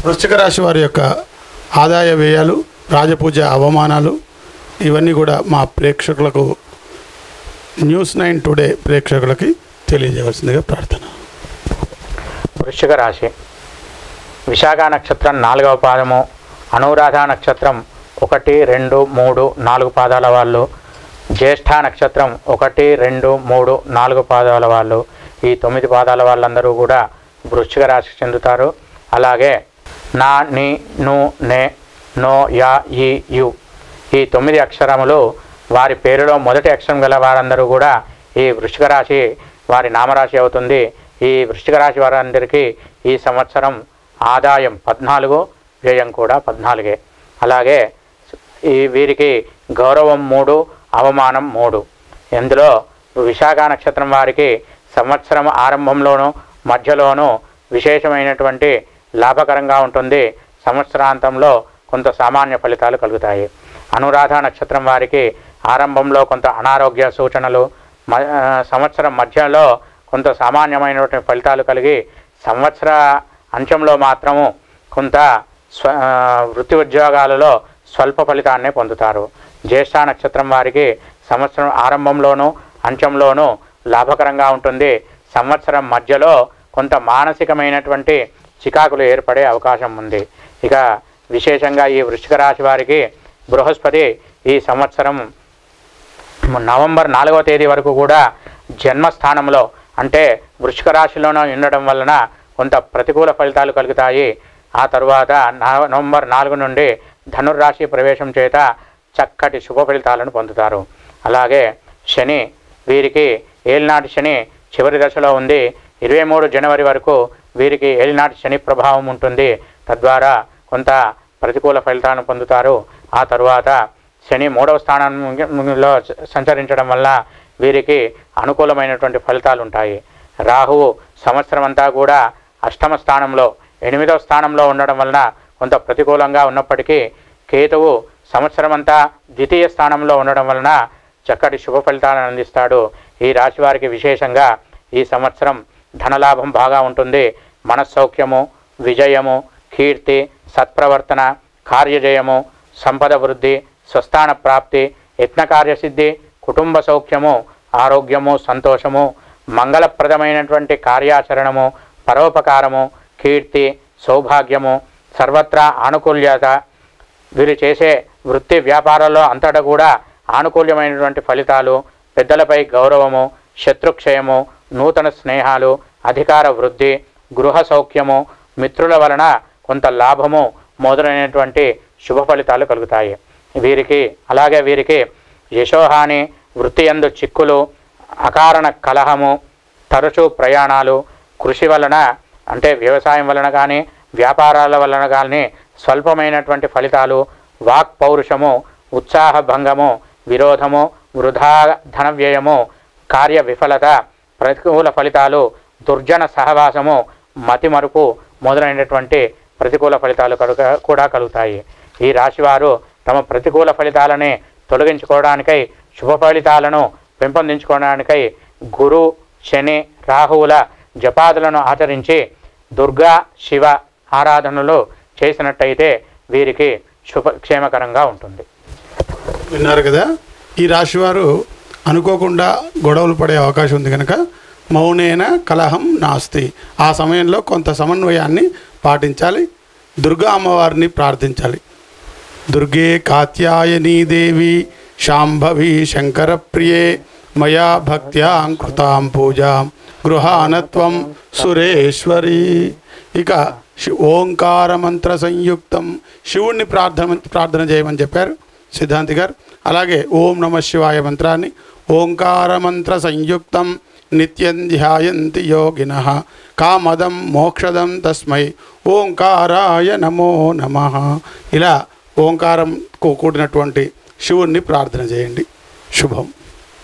వృశ్చిక రాశి వారి యొక్క ఆదాయ వ్యయాలు రాజపూజ అవమానాలు ఇవన్నీ కూడా మా ప్రేక్షకులకు న్యూస్ నైన్ టుడే ప్రేక్షకులకి తెలియజేయవలసిందిగా ప్రార్థన వృశ్చిక రాశి విశాఖ నక్షత్రం నాలుగవ పాదము అనురాధ నక్షత్రం ఒకటి రెండు మూడు నాలుగు పాదాల వాళ్ళు జ్యేష్ఠ నక్షత్రం ఒకటి రెండు మూడు నాలుగు పాదాల వాళ్ళు ఈ తొమ్మిది పాదాల వాళ్ళందరూ కూడా వృశ్చిక రాశికి చెందుతారు అలాగే నా ని ను నే నో యా ఈ యు ఈ తొమ్మిది అక్షరములు వారి పేరులో మొదటి అక్షరం గల వారందరూ కూడా ఈ వృశ్చిక రాశి వారి నామరాశి అవుతుంది ఈ వృశ్చిక రాశి వారందరికీ ఈ సంవత్సరం ఆదాయం పద్నాలుగు వ్యయం కూడా పద్నాలుగే అలాగే ఈ వీరికి గౌరవం మూడు అవమానం మూడు ఇందులో విశాఖ నక్షత్రం వారికి సంవత్సరం ఆరంభంలోనూ మధ్యలోనూ విశేషమైనటువంటి లాభకరంగా ఉంటుంది సంవత్సరాంతంలో కొంత సామాన్య ఫలితాలు కలుగుతాయి అనురాధ నక్షత్రం వారికి ఆరంభంలో కొంత అనారోగ్య సూచనలు మ- ఆ, సంవత్సరం మధ్యలో కొంత సామాన్యమైనటువంటి ఫలితాలు కలిగి సంవత్సర అంత్యంలో మాత్రము కొంత స్వ ఆ, వృత్తి ఉద్యోగాలలో స్వల్ప ఫలితాన్నే పొందుతారు జ్యేష్ఠ నక్షత్రం వారికి సంవత్సరం ఆరంభంలోనూ అంత్యంలోనూ లాభకరంగా ఉంటుంది సంవత్సరం మధ్యలో కొంత మానసికమైనటువంటి చికాకులు ఏర్పడే అవకాశం ఉంది ఇక విశేషంగా ఈ వృశ్చిక రాశి వారికి బృహస్పతి ఈ సంవత్సరం నవంబర్ నాలుగవ తేదీ వరకు కూడా జన్మస్థానంలో అంటే వృశ్చిక రాశిలోనే ఉండడం వలన కొంత ప్రతికూల ఫలితాలు కలుగుతాయి ఆ తరువాత నా- నవంబర్ నాలుగు నుండి ధనుర్రాశి ప్రవేశం చేత చక్కటి శుభ ఫలితాలను పొందుతారు అలాగే శని వీరికి ఏలినాటి శని చివరి దశలో ఉంది ఇరవై మూడు జనవరి వరకు వీరికి ఏలినాటి శని ప్రభావం ఉంటుంది తద్వారా కొంత ప్రతికూల ఫలితాలను పొందుతారు ఆ తరువాత శని మూడవ స్థానంలో సంచరించడం వల్ల వీరికి అనుకూలమైనటువంటి ఫలితాలు ఉంటాయి రాహువు సంవత్సరం అంతా కూడా అష్టమ స్థానంలో ఎనిమిదవ స్థానంలో ఉండడం వలన కొంత ప్రతికూలంగా ఉన్నప్పటికీ కేతువు సంవత్సరం అంతా ద్వితీయ స్థానంలో ఉండడం వలన చక్కటి శుభ ఫలితాలను అందిస్తాడు ఈ రాశి వారికి విశేషంగా ఈ సంవత్సరం ధనలాభం బాగా ఉంటుంది మనస్సౌఖ్యము విజయము కీర్తి సత్ప్రవర్తన కార్యజయము సంపద వృద్ధి స్వస్థాన ప్రాప్తి యత్న కార్యసిద్ధి కుటుంబ సౌఖ్యము ఆరోగ్యము సంతోషము మంగళప్రదమైనటువంటి కార్యాచరణము పరోపకారము కీర్తి సౌభాగ్యము సర్వత్రా ఆనుకూల్యత వీరు చేసే వృత్తి వ్యాపారాల్లో అంతటా కూడా ఆనుకూల్యమైనటువంటి ఫలితాలు పెద్దలపై గౌరవము శత్రుక్షయము నూతన స్నేహాలు అధికార వృద్ధి గృహ సౌఖ్యము మిత్రుల వలన కొంత లాభము మొదలైనటువంటి శుభ ఫలితాలు కలుగుతాయి వీరికి అలాగే వీరికి యశోహాని వృత్తి యందు చిక్కులు అకారణ కలహము తరచూ ప్రయాణాలు కృషి వలన అంటే వ్యవసాయం వలన కానీ వ్యాపారాల వలన కానీ స్వల్పమైనటువంటి ఫలితాలు వాక్ పౌరుషము ఉత్సాహ భంగము విరోధము వృధా ధన వ్యయము కార్య విఫలత ప్రతికూల ఫలితాలు దుర్జన సహవాసము మతిమరుపు మొదలైనటువంటి ప్రతికూల ఫలితాలు కలుగ కూడా కలుగుతాయి ఈ రాశివారు తమ ప్రతికూల ఫలితాలని తొలగించుకోవడానికై శుభ ఫలితాలను పెంపొందించుకోవడానికై గురు శని రాహువుల జపాదులను ఆచరించి దుర్గా శివ ఆరాధనలు చేసినట్టయితే వీరికి శుభక్షేమకరంగా ఉంటుంది విన్నారు కదా ఈ రాశి వారు అనుకోకుండా గొడవలు పడే అవకాశం ఉంది కనుక మౌనేన కలహం నాస్తి ఆ సమయంలో కొంత సమన్వయాన్ని పాటించాలి దుర్గా అమ్మవారిని ప్రార్థించాలి దుర్గే కాత్యాయనీ దేవి శాంభవి శంకర ప్రియే మయా భక్త్యాం కృతాం పూజాం గృహానత్వం సురేశ్వరి ఇక శి- ఓంకార మంత్ర సంయుక్తం శివుణ్ణి ప్రార్థన ప్రార్థన చేయమని చెప్పారు సిద్ధాంతి గారు అలాగే ఓం నమ శివాయ మంత్రాన్ని ఓంకార మంత్ర సంయుక్తం నిత్యం ధ్యాయంతి యోగిన కామదం మోక్షదం తస్మై ఓంకారాయ నమో నమ ఇలా ఓంకారం కూడినటువంటి శివుణ్ణి ప్రార్థన చేయండి శుభం